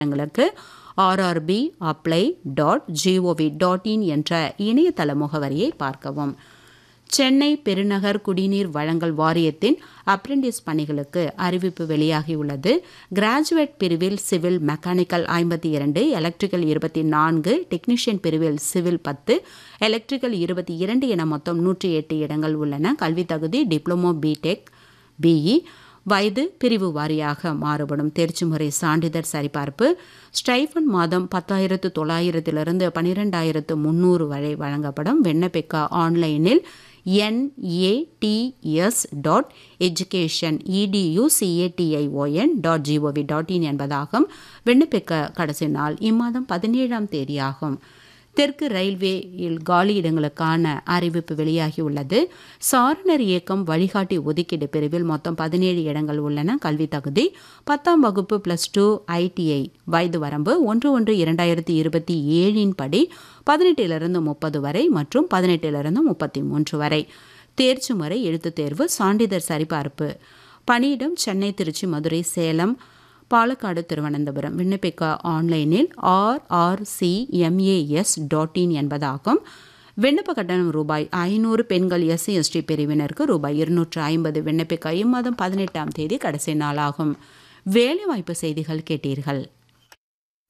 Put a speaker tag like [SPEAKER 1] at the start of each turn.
[SPEAKER 1] எங்களுக்கு RRB apply dot GOV dot in என்ற இணையதள முகவரியை பார்க்கவும் சென்னை பெருநகர் குடிநீர் வழங்கல் வாரியத்தின் அப்ரெண்டிஸ் பணிகளுக்கு அறிவிப்பு வெளியாகியுள்ளது கிராஜுவேட் பிரிவில் சிவில் மெக்கானிக்கல் ஐம்பத்தி இரண்டு எலக்ட்ரிக்கல் இருபத்தி நான்கு டெக்னீஷியன் பிரிவில் சிவில் பத்து எலக்ட்ரிக்கல் இருபத்தி இரண்டு என மொத்தம் நூற்றி எட்டு இடங்கள் உள்ளன கல்வி தகுதி டிப்ளமோ பிடெக் பிஇ வயது பிரிவு வாரியாக மாறுபடும் தேர்ச்சி முறை சான்றிதழ் சரிபார்ப்பு ஸ்டைஃபன் மாதம் பத்தாயிரத்து தொள்ளாயிரத்திலிருந்து பனிரெண்டாயிரத்து முந்நூறு வரை வழங்கப்படும் விண்ணப்பிக்க ஆன்லைனில் NATS dot education EDU CATION dot GOV dot in என்பதாகும் விண்ணப்பிக்க கடைசி நாள் இம்மாதம் பதினேழாம் தேதியாகும் தெற்கு ரயில்வேயில் காலி இடங்களுக்கான அறிவிப்பு வெளியாகியுள்ளது சாரணர் இயக்கம் வழிகாட்டி ஒதுக்கீடு பிரிவில் மொத்தம் பதினேழு இடங்கள் உள்ளன கல்வி தகுதி பத்தாம் வகுப்பு பிளஸ் டூ ஐடிஐ வயது வரம்பு ஒன்று ஒன்று இரண்டாயிரத்தி இருபத்தி ஏழின் படி பதினெட்டிலிருந்து முப்பது வரை மற்றும் பதினெட்டிலிருந்து முப்பத்தி மூன்று வரை தேர்ச்சி முறை எழுத்துத் தேர்வு சான்றிதழ் சரிபார்ப்பு பணியிடம் சென்னை திருச்சி மதுரை சேலம் பாலக்காடு திருவனந்தபுரம் விண்ணப்பிக்க ஆன்லைனில் ஆர்ஆர்சிஎம்ஏஎஸ் டாட் இன் என்பதாகும் விண்ணப்ப கட்டணம் ரூபாய் ஐநூறு பெண்கள் எஸ்சி எஸ்டி பிரிவினருக்கு ரூபாய் இருநூற்று ஐம்பது விண்ணப்பிக்க இம்மாதம் பதினெட்டாம் தேதி கடைசி நாளாகும் வேலைவாய்ப்பு செய்திகள் கேட்டீர்கள்